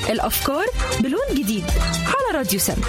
الأفكار بلون جديد على راديو سم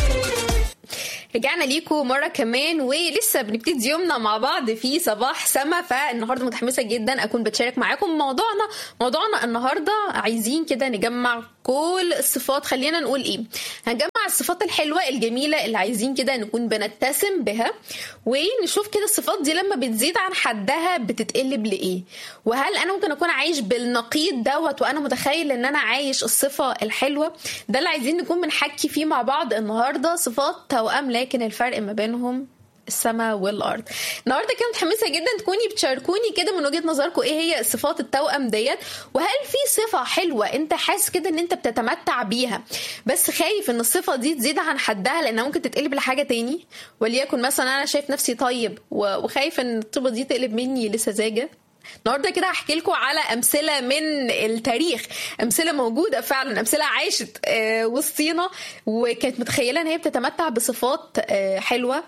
رجعنا ليكم مرة كمان ولسه بنبتدي يومنا مع بعض في صباح سما فالنهارده متحمسة جدا أكون بتشارك معاكم موضوعنا موضوعنا النهارده عايزين كده نجمع كل الصفات خلينا نقول إيه هنجمع الصفات الحلوة الجميلة اللي عايزين كده نكون بنتسم بها ونشوف كده الصفات دي لما بتزيد عن حدها بتتقلب لإيه وهل أنا ممكن أكون عايش بالنقيض دوت وأنا متخيل إن أنا عايش الصفة الحلوة ده اللي عايزين نكون بنحكي فيه مع بعض النهارده صفات توأم لكن الفرق ما بينهم السماء والارض النهارده كده متحمسه جدا تكوني بتشاركوني كده من وجهه نظركم ايه هي صفات التوأم ديت وهل في صفه حلوه انت حاسس كده ان انت بتتمتع بيها بس خايف ان الصفه دي تزيد عن حدها لانها ممكن تتقلب لحاجه تاني وليكن مثلا انا شايف نفسي طيب وخايف ان الطيبه دي تقلب مني لسذاجه النهارده كده هحكي لكم على امثله من التاريخ امثله موجوده فعلا امثله عاشت وسطينا وكانت متخيله ان هي بتتمتع بصفات حلوه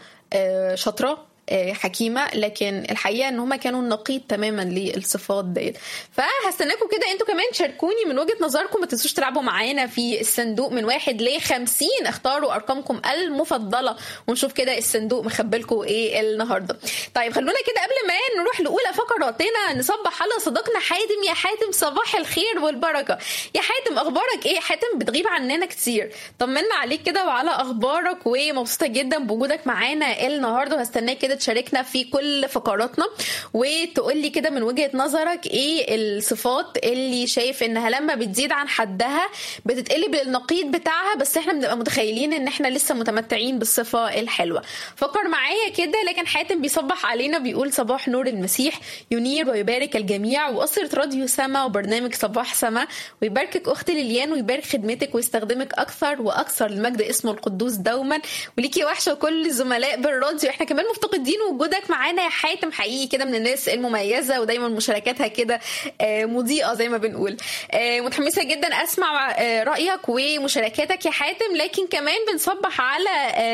شاطره حكيمه لكن الحقيقه ان هم كانوا النقيض تماما للصفات ديت فهستناكم كده انتوا كمان تشاركوني من وجهه نظركم ما تنسوش تلعبوا معانا في الصندوق من واحد ل 50 اختاروا ارقامكم المفضله ونشوف كده الصندوق مخبلكم ايه النهارده طيب خلونا كده قبل ما نروح لاولى فقراتنا نصبح على صديقنا حاتم يا حاتم صباح الخير والبركه يا حاتم اخبارك ايه حاتم بتغيب عننا كتير طمنا عليك كده وعلى اخبارك ومبسوطه جدا بوجودك معانا النهارده وهستناك كده تشاركنا في كل فقراتنا وتقول لي كده من وجهه نظرك ايه الصفات اللي شايف انها لما بتزيد عن حدها بتتقلب للنقيض بتاعها بس احنا بنبقى متخيلين ان احنا لسه متمتعين بالصفه الحلوه فكر معايا كده لكن حاتم بيصبح علينا بيقول صباح نور المسيح ينير ويبارك الجميع واسره راديو سما وبرنامج صباح سما ويباركك اختي ليليان ويبارك خدمتك ويستخدمك اكثر واكثر لمجد اسمه القدوس دوما وليكي وحشه وكل الزملاء بالراديو احنا كمان مفتقدين وجودك معانا يا حاتم حقيقي كده من الناس المميزه ودايما مشاركاتها كده مضيئه زي ما بنقول متحمسه جدا اسمع رايك ومشاركاتك يا حاتم لكن كمان بنصبح على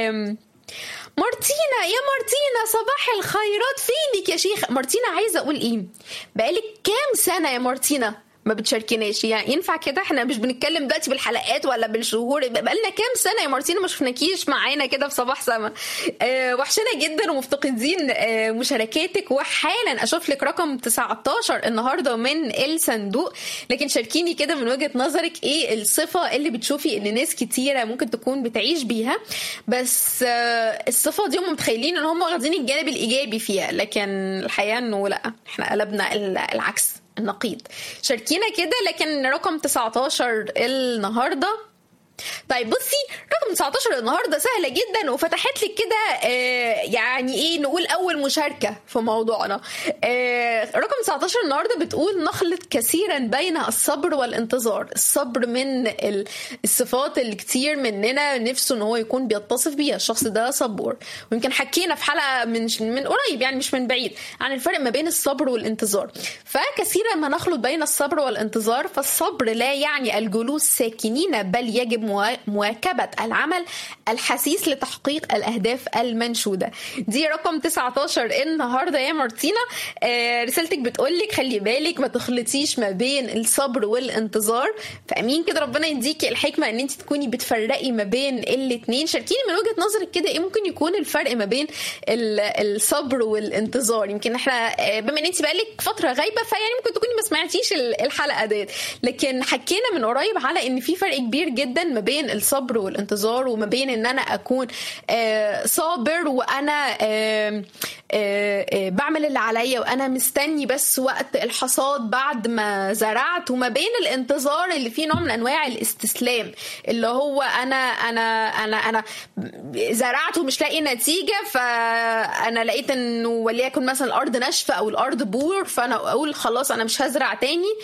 مارتينا يا مارتينا صباح الخيرات فينك يا شيخ مارتينا عايزه اقول ايه بقالك كام سنه يا مارتينا ما بتشاركناش يعني ينفع كده احنا مش بنتكلم دلوقتي بالحلقات ولا بالشهور بقالنا كام سنه يا مارتينا ما شفناكيش معانا كده في صباح سما اه وحشنا جدا ومفتقدين اه مشاركاتك وحالا اشوف لك رقم 19 النهارده من الصندوق لكن شاركيني كده من وجهه نظرك ايه الصفه اللي بتشوفي ان ناس كتيره ممكن تكون بتعيش بيها بس اه الصفه دي هم متخيلين ان هم واخدين الجانب الايجابي فيها لكن الحقيقه انه لا احنا قلبنا العكس النقيض شاركينا كده لكن رقم 19 النهارده طيب بصي رقم 19 النهارده سهله جدا وفتحت لك كده آه يعني ايه نقول اول مشاركه في موضوعنا آه رقم 19 النهارده بتقول نخلط كثيرا بين الصبر والانتظار الصبر من الصفات اللي كتير مننا نفسه ان هو يكون بيتصف بيها الشخص ده صبور ويمكن حكينا في حلقه من من قريب يعني مش من بعيد عن الفرق ما بين الصبر والانتظار فكثيرا ما نخلط بين الصبر والانتظار فالصبر لا يعني الجلوس ساكنين بل يجب مواكبة العمل الحثيث لتحقيق الأهداف المنشودة دي رقم 19 النهاردة يا مارتينا آه رسالتك بتقولك خلي بالك ما تخلطيش ما بين الصبر والانتظار فأمين كده ربنا يديكي الحكمة ان انت تكوني بتفرقي ما بين الاتنين شاركيني من وجهة نظرك كده ايه ممكن يكون الفرق ما بين الصبر والانتظار يمكن احنا بما ان انت بقالك فترة غايبة فيعني ممكن تكوني ما سمعتيش الحلقة ديت لكن حكينا من قريب على ان في فرق كبير جدا ما بين الصبر والانتظار وما بين ان انا اكون آه صابر وانا آه آه بعمل اللي عليا وانا مستني بس وقت الحصاد بعد ما زرعت وما بين الانتظار اللي فيه نوع من انواع الاستسلام اللي هو انا انا انا انا زرعت ومش لاقي نتيجه فانا لقيت انه وليكن مثلا الارض ناشفه او الارض بور فانا اقول خلاص انا مش هزرع تاني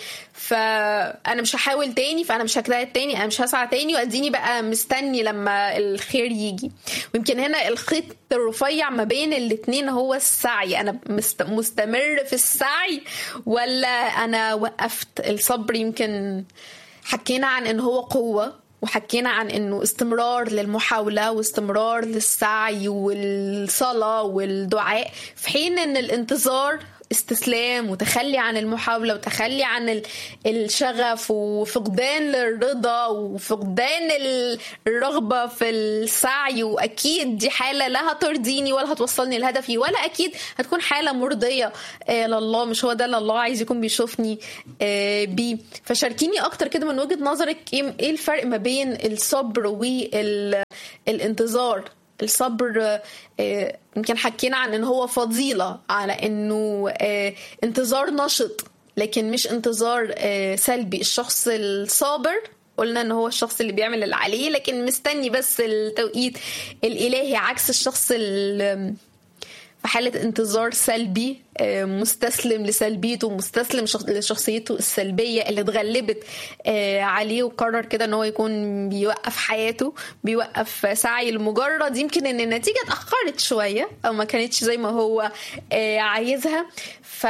فانا مش هحاول تاني فانا مش هجتهد تاني انا مش هسعى تاني واديني بقى مستني لما الخير يجي ويمكن هنا الخيط الرفيع ما بين الاتنين هو السعي انا مستمر في السعي ولا انا وقفت الصبر يمكن حكينا عن ان هو قوه وحكينا عن انه استمرار للمحاوله واستمرار للسعي والصلاه والدعاء في حين ان الانتظار استسلام وتخلي عن المحاولة وتخلي عن ال- الشغف وفقدان للرضا وفقدان ال- الرغبة في السعي وأكيد دي حالة لا هترضيني ولا هتوصلني لهدفي ولا أكيد هتكون حالة مرضية آه لله مش هو ده اللي الله عايز يكون بيشوفني آه بيه فشاركيني أكتر كده من وجهة نظرك إيه إيه الفرق ما بين الصبر والانتظار الصبر آه، يمكن حكينا عن ان هو فضيلة على انه آه، انتظار نشط لكن مش انتظار آه، سلبي الشخص الصابر قلنا ان هو الشخص اللي بيعمل اللي عليه لكن مستني بس التوقيت الالهي عكس الشخص ال- في حالة انتظار سلبي آه، مستسلم لسلبيته مستسلم شخ- لشخصيته السلبية اللي اتغلبت آه، عليه وقرر كده ان هو يكون بيوقف حياته بيوقف سعي لمجرد يمكن ان النتيجة اتأخرت شوية او ما كانتش زي ما هو آه، عايزها ف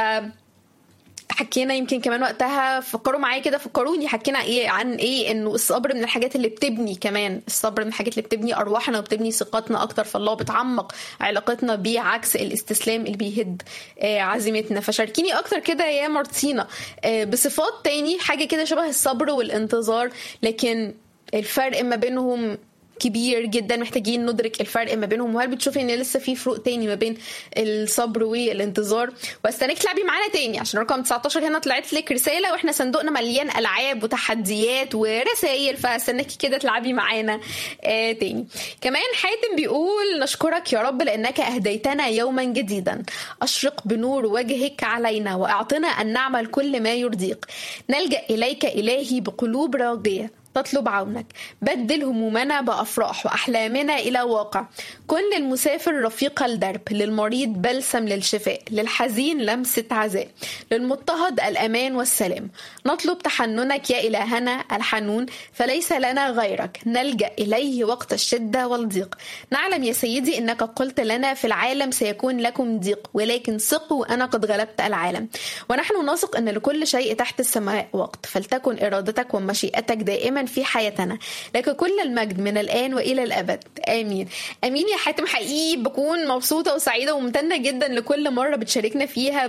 حكينا يمكن كمان وقتها فكروا معايا كده فكروني حكينا ايه عن ايه انه الصبر من الحاجات اللي بتبني كمان الصبر من الحاجات اللي بتبني ارواحنا وبتبني ثقتنا اكتر في الله بتعمق علاقتنا بيه عكس الاستسلام اللي بيهد آه، عزيمتنا فشاركيني اكتر كده يا مارتينا آه، بصفات تاني حاجه كده شبه الصبر والانتظار لكن الفرق ما بينهم كبير جدا محتاجين ندرك الفرق ما بينهم وهل بتشوفي ان لسه في فروق تاني ما بين الصبر والانتظار واستناك تلعبي معانا تاني عشان رقم 19 هنا طلعت لك رساله واحنا صندوقنا مليان العاب وتحديات ورسائل فاستناكي كده تلعبي معانا آه تاني كمان حاتم بيقول نشكرك يا رب لانك اهديتنا يوما جديدا اشرق بنور وجهك علينا واعطنا ان نعمل كل ما يرضيك نلجا اليك الهي بقلوب راجيه تطلب عونك بدل همومنا بأفراح وأحلامنا إلى واقع كن للمسافر رفيق الدرب للمريض بلسم للشفاء للحزين لمسة عزاء للمضطهد الأمان والسلام نطلب تحننك يا إلهنا الحنون فليس لنا غيرك نلجأ إليه وقت الشدة والضيق نعلم يا سيدي إنك قلت لنا في العالم سيكون لكم ضيق ولكن ثقوا أنا قد غلبت العالم ونحن نثق أن لكل شيء تحت السماء وقت فلتكن إرادتك ومشيئتك دائما في حياتنا لك كل المجد من الآن وإلى الأبد آمين آمين يا حاتم حقيقي بكون مبسوطة وسعيدة وممتنة جدا لكل مرة بتشاركنا فيها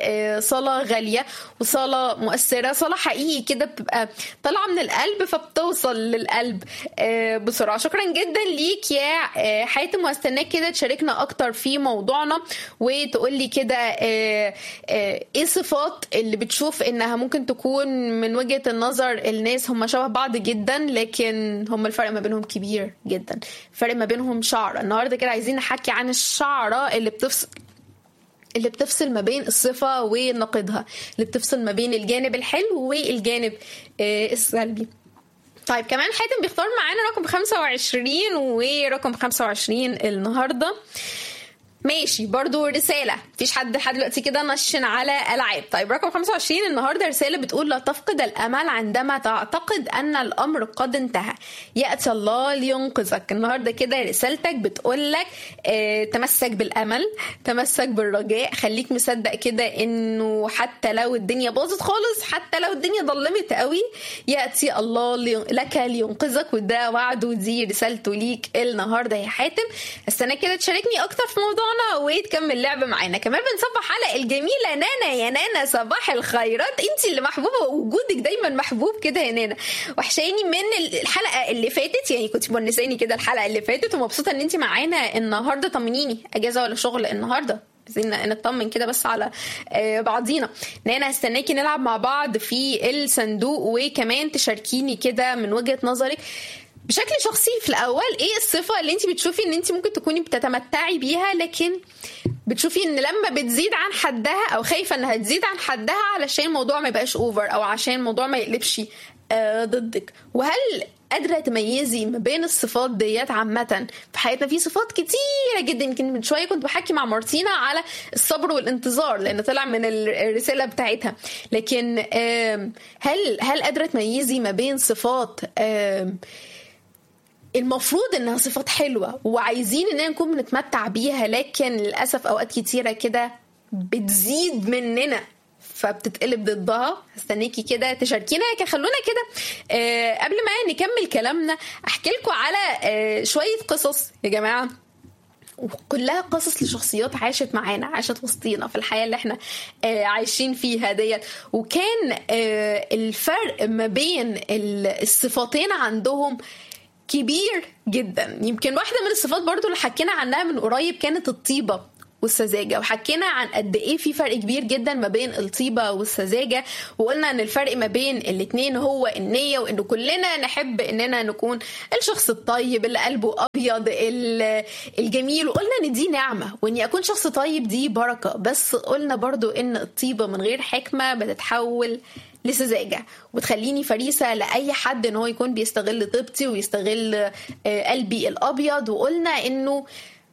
بصلاة غالية وصلاة مؤثرة صلاة حقيقي كده بتبقى طالعة من القلب فبتوصل للقلب آه، بسرعة شكرا جدا ليك يا آه، حاتم واستناك كده تشاركنا أكتر في موضوعنا وتقول لي كده آه، آه، ايه صفات اللي بتشوف انها ممكن تكون من وجهة النظر الناس هم شبه بعض جدا لكن هم الفرق ما بينهم كبير جدا الفرق ما بينهم شعر النهارده كده عايزين نحكي عن الشعرة اللي بتفصل اللي بتفصل ما بين الصفة ونقيضها اللي بتفصل ما بين الجانب الحلو والجانب آه، السلبي طيب كمان حاتم بيختار معانا رقم 25 ورقم 25 النهارده ماشي برضو رسالة مفيش حد لحد دلوقتي كده نشن على ألعاب طيب رقم 25 النهاردة رسالة بتقول لا تفقد الأمل عندما تعتقد أن الأمر قد انتهى يأتي الله لينقذك النهاردة كده رسالتك بتقول لك اه تمسك بالأمل تمسك بالرجاء خليك مصدق كده إنه حتى لو الدنيا باظت خالص حتى لو الدنيا ضلمت قوي يأتي الله لي- لك لينقذك وده وعده دي رسالته ليك النهاردة يا حاتم استنى كده تشاركني أكتر في موضوعنا وتكمل لعب معانا كمان بنصبح على الجميلة نانا يا نانا صباح الخيرات انت اللي محبوبة ووجودك دايما محبوب كده يا نانا وحشاني من الحلقة اللي فاتت يعني كنت مونساني كده الحلقة اللي فاتت ومبسوطة ان انت معانا النهاردة طمنيني اجازة ولا شغل النهاردة عايزين نطمن كده بس على آه، بعضينا نانا هستناكي نلعب مع بعض في الصندوق وكمان تشاركيني كده من وجهة نظرك بشكل شخصي في الاول ايه الصفه اللي انت بتشوفي ان انت ممكن تكوني بتتمتعي بيها لكن بتشوفي ان لما بتزيد عن حدها او خايفه انها تزيد عن حدها علشان الموضوع ما يبقاش اوفر او عشان الموضوع ما يقلبش آه، ضدك وهل قادره تميزي ما بين الصفات ديت عامه في حياتنا في صفات كتيره جدا يمكن من شويه كنت بحكي مع مارتينا على الصبر والانتظار لان طلع من ال- الرساله بتاعتها لكن آم، هل هل قادره تميزي ما بين صفات آم، المفروض انها صفات حلوه وعايزين اننا نكون بنتمتع بيها لكن للاسف اوقات كتيره كده بتزيد مننا فبتتقلب ضدها استنيكي كده تشاركينا لكن خلونا كده آه قبل ما نكمل كلامنا احكي لكم على آه شويه قصص يا جماعه وكلها قصص لشخصيات عاشت معانا عاشت وسطينا في الحياه اللي احنا آه، عايشين فيها ديت وكان آه، الفرق ما بين ال- الصفتين عندهم كبير جدا يمكن واحده من الصفات برضو اللي حكينا عنها من قريب كانت الطيبه والسذاجة وحكينا عن قد ايه في فرق كبير جدا ما بين الطيبة والسذاجة وقلنا ان الفرق ما بين الاتنين هو النية وان كلنا نحب اننا نكون الشخص الطيب اللي قلبه ابيض ال- الجميل وقلنا ان دي نعمة واني اكون شخص طيب دي بركة بس قلنا برضو ان الطيبة من غير حكمة بتتحول لسذاجة وتخليني فريسة لأي حد إن هو يكون بيستغل طيبتي ويستغل آه، قلبي الأبيض وقلنا إنه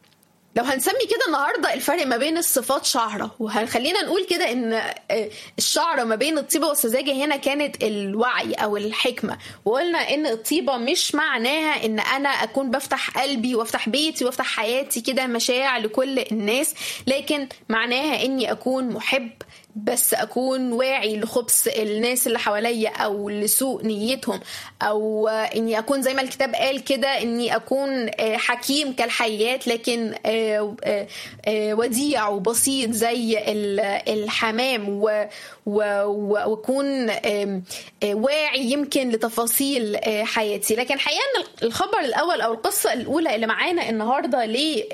لو هنسمي كده النهارده الفرق ما بين الصفات شعره وهنخلينا نقول كده ان آه، الشعره ما بين الطيبه والسذاجه هنا كانت الوعي او الحكمه وقلنا ان الطيبه مش معناها ان انا اكون بفتح قلبي وافتح بيتي وافتح حياتي كده مشاع لكل الناس لكن معناها اني اكون محب بس اكون واعي لخبث الناس اللي حواليا او لسوء نيتهم او آه، اني اكون زي ما الكتاب قال كده اني اكون آه، حكيم كالحيات لكن آه، آه، آه، وديع وبسيط زي ال- الحمام و- و- و- واكون آم، آه، واعي يمكن لتفاصيل آه، حياتي لكن حقيقه ان الخبر الاول او القصه الاولى اللي معانا النهارده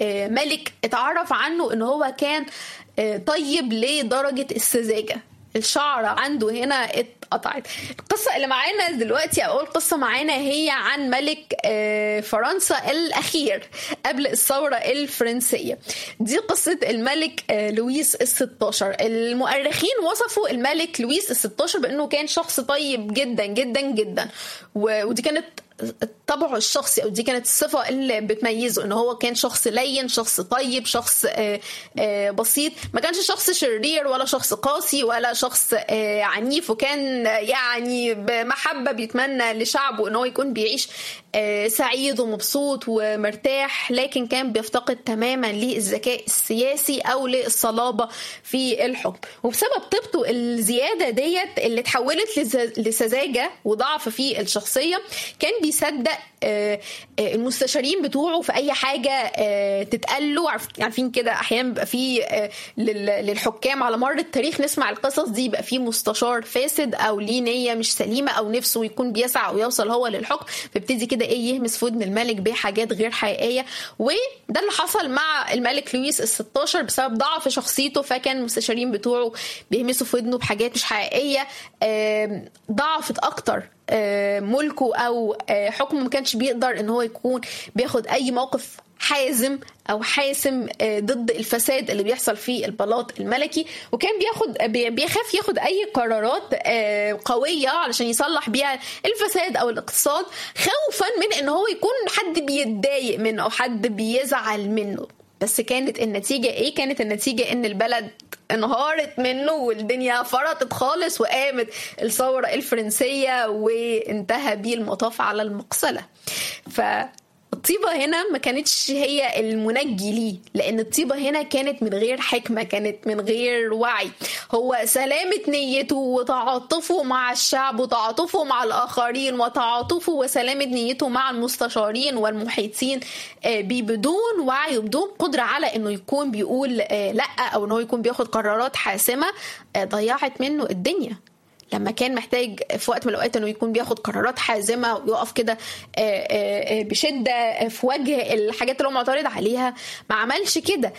لملك اتعرف عنه ان هو كان آه، طيب لدرجه السذاجه الشعرة عنده هنا اتقطعت القصة اللي معانا دلوقتي أو أول قصة معانا هي عن ملك آه، فرنسا الأخير قبل الثورة الفرنسية دي قصة الملك آه، لويس الستاشر المؤرخين وصفوا الملك لويس الستاشر بأنه كان شخص طيب جدا جدا جدا و- ودي كانت طبعه الشخصي او دي كانت الصفه اللي بتميزه ان هو كان شخص لين شخص طيب شخص آه، آه، بسيط ما كانش شخص شرير ولا شخص قاسي ولا شخص آه، عنيف وكان يعني بمحبه بيتمنى لشعبه ان هو يكون بيعيش آه، سعيد ومبسوط ومرتاح لكن كان بيفتقد تماما للذكاء السياسي او للصلابه في الحكم وبسبب طيبته الزياده ديت اللي اتحولت لز- لسذاجه وضعف في الشخصيه كان بيصدق آه، آه، المستشارين بتوعه في اي حاجه آه، تتقال له عارف- عارفين كده احيانا بيبقى في آه، لل- للحكام على مر التاريخ نسمع القصص دي يبقى في مستشار فاسد او ليه نيه مش سليمه او نفسه يكون بيسعى ويوصل هو للحكم فيبتدي كده ايه يهمس في ودن الملك بحاجات غير حقيقيه وده اللي حصل مع الملك لويس ال 16 بسبب ضعف شخصيته فكان المستشارين بتوعه بيهمسوا في ودنه بحاجات مش حقيقيه آم، ضعفت اكتر آه، ملكه او آه، حكمه ما كانش بيقدر ان هو يكون بياخد اي موقف حازم او حاسم آه، ضد الفساد اللي بيحصل في البلاط الملكي وكان بياخد بي- بيخاف ياخد اي قرارات آه، قويه علشان يصلح بيها الفساد او الاقتصاد خوفا من ان هو يكون حد بيتضايق منه او حد بيزعل منه بس كانت النتيجة ايه؟ كانت النتيجة ان البلد انهارت منه والدنيا فرطت خالص وقامت الثورة الفرنسية وانتهى بيه المطاف على المقصلة ف الطيبة هنا ما كانتش هي المنجي ليه لأن الطيبة هنا كانت من غير حكمة كانت من غير وعي هو سلامة نيته وتعاطفه مع الشعب وتعاطفه مع الآخرين وتعاطفه وسلامة نيته مع المستشارين والمحيطين آه، بيه بدون وعي وبدون قدرة على إنه يكون بيقول آه، لأ أو إنه يكون بياخد قرارات حاسمة آه، ضيعت منه الدنيا لما كان محتاج في وقت من الاوقات انه يكون بياخد قرارات حازمه ويقف كده آه، آه، آه، بشده في وجه الحاجات اللي هو معترض عليها ما عملش كده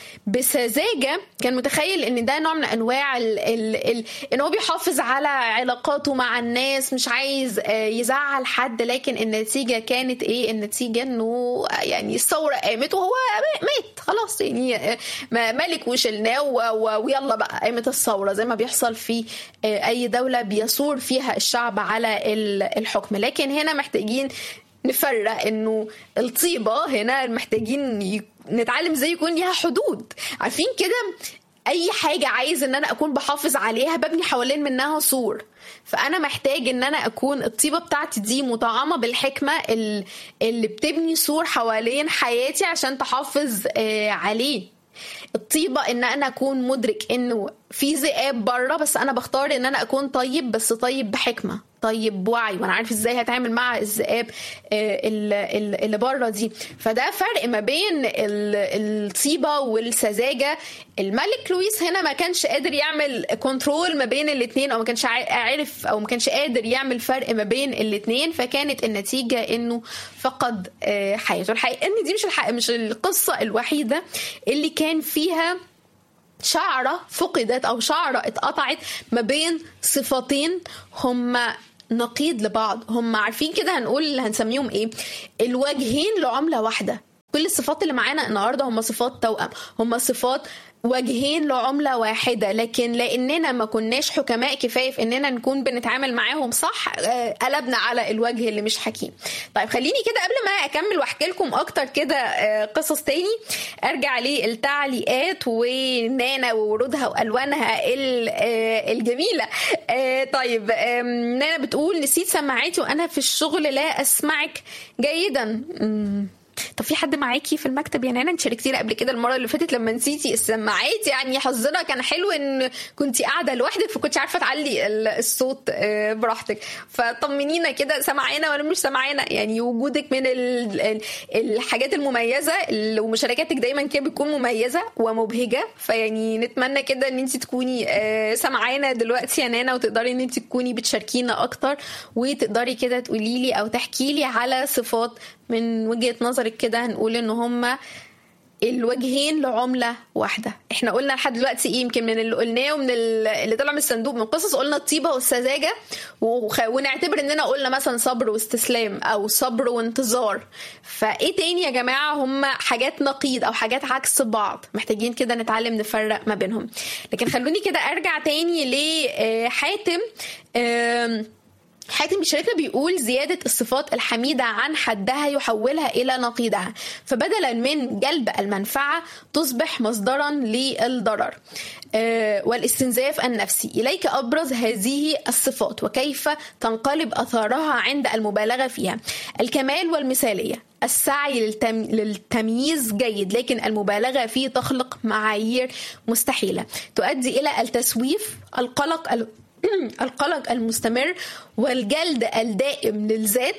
بسذاجه كان متخيل ان ده نوع من انواع ال ال ال ان هو بيحافظ على علاقاته مع الناس مش عايز آه، يزعل حد لكن النتيجه كانت ايه النتيجه انه يعني الثوره قامت وهو مات خلاص يعني آه، ما- ملك وشلناه و- و- ويلا بقى قامت الثوره زي ما بيحصل في آه، اي دوله بيثور فيها الشعب على ال- الحكم لكن هنا محتاجين نفرق انه الطيبه هنا محتاجين ي- نتعلم ازاي يكون ليها حدود عارفين كده اي حاجه عايز ان انا اكون بحافظ عليها ببني حوالين منها سور فانا محتاج ان انا اكون الطيبه بتاعتي دي مطعمه بالحكمه ال- اللي بتبني سور حوالين حياتي عشان تحافظ آه، عليه الطيبه ان انا اكون مدرك انه في ذئاب بره بس انا بختار ان انا اكون طيب بس طيب بحكمه طيب بوعي وانا عارف ازاي هتعامل مع الذئاب اللي بره دي فده فرق ما بين الطيبه والسذاجه الملك لويس هنا ما كانش قادر يعمل كنترول ما بين الاثنين او ما كانش عارف او ما كانش قادر يعمل فرق ما بين الاثنين فكانت النتيجه انه فقد حياته الحقيقه ان دي مش الحقيقة مش القصه الوحيده اللي كان فيها شعرة فقدت أو شعرة اتقطعت ما بين صفتين هما نقيض لبعض هم عارفين كده هنقول هنسميهم ايه الوجهين لعملة واحدة كل الصفات اللي معانا النهارده هم صفات توأم هم صفات وجهين لعملة واحدة لكن لأننا ما كناش حكماء كفاية في أننا نكون بنتعامل معاهم صح قلبنا على الوجه اللي مش حكيم طيب خليني كده قبل ما أكمل وأحكي لكم أكتر كده قصص تاني أرجع للتعليقات ونانا وورودها وألوانها الجميلة طيب نانا بتقول نسيت سماعاتي وأنا في الشغل لا أسمعك جيدا طب في حد معاكي في المكتب يعني انا انت شاركتينا قبل كده المره اللي فاتت لما نسيتي السماعات يعني حظنا كان حلو ان كنت قاعده لوحدك فكنت عارفه تعلي الصوت براحتك فطمنينا كده سمعانا ولا مش سمعانا يعني وجودك من الحاجات المميزه ومشاركاتك دايما كده بتكون مميزه ومبهجه فيعني نتمنى كده ان انت تكوني سمعانا دلوقتي يا نانا وتقدري ان انت تكوني بتشاركينا اكتر وتقدري كده تقولي لي او تحكي لي على صفات من وجهه نظرك كده هنقول ان هما الوجهين لعملة واحدة احنا قلنا لحد دلوقتي ايه يمكن من اللي قلناه ومن اللي طلع من الصندوق من قصص قلنا الطيبة والسذاجة وخ... ونعتبر اننا قلنا مثلا صبر واستسلام او صبر وانتظار فايه تاني يا جماعة هم حاجات نقيض او حاجات عكس بعض محتاجين كده نتعلم نفرق ما بينهم لكن خلوني كده ارجع تاني لحاتم حاتم بيشاركنا بيقول زيادة الصفات الحميدة عن حدها يحولها إلى نقيضها فبدلا من جلب المنفعة تصبح مصدرا للضرر والاستنزاف النفسي إليك أبرز هذه الصفات وكيف تنقلب أثارها عند المبالغة فيها الكمال والمثالية السعي للتم... للتمييز جيد لكن المبالغة فيه تخلق معايير مستحيلة تؤدي إلى التسويف القلق ال... القلق المستمر والجلد الدائم للذات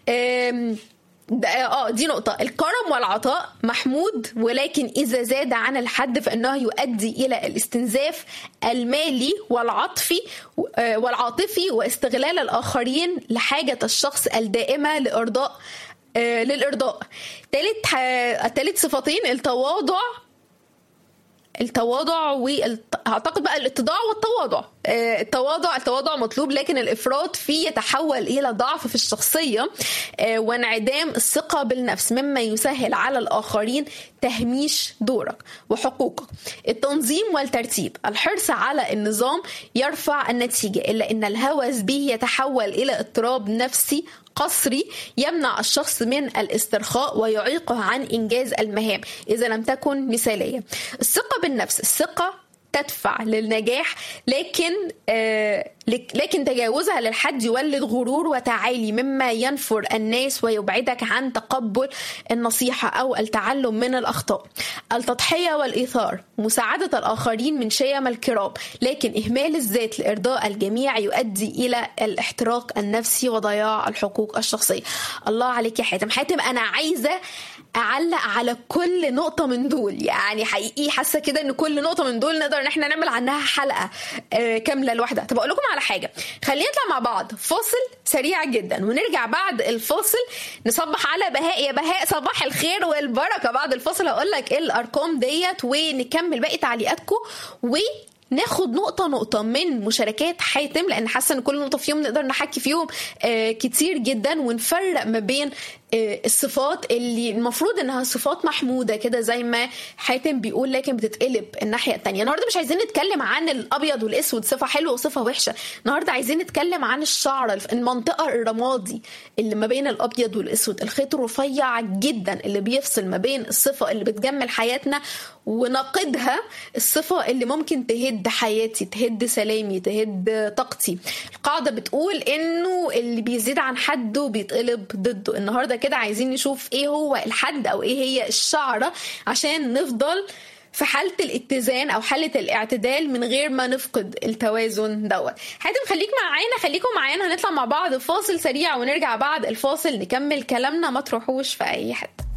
اه دي نقطة الكرم والعطاء محمود ولكن إذا زاد عن الحد فإنه يؤدي إلى الاستنزاف المالي والعاطفي والعاطفي واستغلال الآخرين لحاجة الشخص الدائمة لإرضاء للإرضاء ثالث ثالث صفتين التواضع التواضع واعتقد بقى الاتضاع والتواضع التواضع التواضع مطلوب لكن الافراط فيه يتحول الى ضعف في الشخصيه وانعدام الثقه بالنفس مما يسهل على الاخرين تهميش دورك وحقوقك التنظيم والترتيب الحرص على النظام يرفع النتيجه الا ان الهوس به يتحول الى اضطراب نفسي قصري يمنع الشخص من الاسترخاء ويعيقه عن انجاز المهام اذا لم تكن مثاليه الثقه بالنفس الثقه تدفع للنجاح لكن آه لكن تجاوزها للحد يولد غرور وتعالي مما ينفر الناس ويبعدك عن تقبل النصيحة أو التعلم من الأخطاء التضحية والإيثار مساعدة الآخرين من شيم الكرام لكن إهمال الذات لإرضاء الجميع يؤدي إلى الاحتراق النفسي وضياع الحقوق الشخصية الله عليك يا حاتم حاتم أنا عايزة اعلق على كل نقطه من دول يعني حقيقي حاسه كده ان كل نقطه من دول نقدر ان احنا نعمل عنها حلقه كامله لوحدها طب اقول لكم على حاجه خلينا نطلع مع بعض فاصل سريع جدا ونرجع بعد الفاصل نصبح على بهاء يا بهاء صباح الخير والبركه بعد الفاصل هقول لك ايه الارقام ديت ونكمل باقي تعليقاتكم و ناخد نقطه نقطه من مشاركات حاتم لان حاسه ان كل نقطه فيهم نقدر نحكي فيهم آه كتير جدا ونفرق ما بين آه الصفات اللي المفروض انها صفات محموده كده زي ما حاتم بيقول لكن بتتقلب الناحيه الثانيه النهارده مش عايزين نتكلم عن الابيض والاسود صفه حلوه وصفه وحشه النهارده عايزين نتكلم عن الشعر المنطقه الرمادي اللي ما بين الابيض والاسود الخيط الرفيع جدا اللي بيفصل ما بين الصفه اللي بتجمل حياتنا ونقدها الصفه اللي ممكن تهد حياتي تهد سلامي تهد طاقتي القاعده بتقول انه اللي بيزيد عن حده بيتقلب ضده النهارده كده عايزين نشوف ايه هو الحد او ايه هي الشعره عشان نفضل في حاله الاتزان او حاله الاعتدال من غير ما نفقد التوازن دوت حاتم خليك معانا خليكم معانا هنطلع مع بعض فاصل سريع ونرجع بعد الفاصل نكمل كلامنا ما تروحوش في اي حته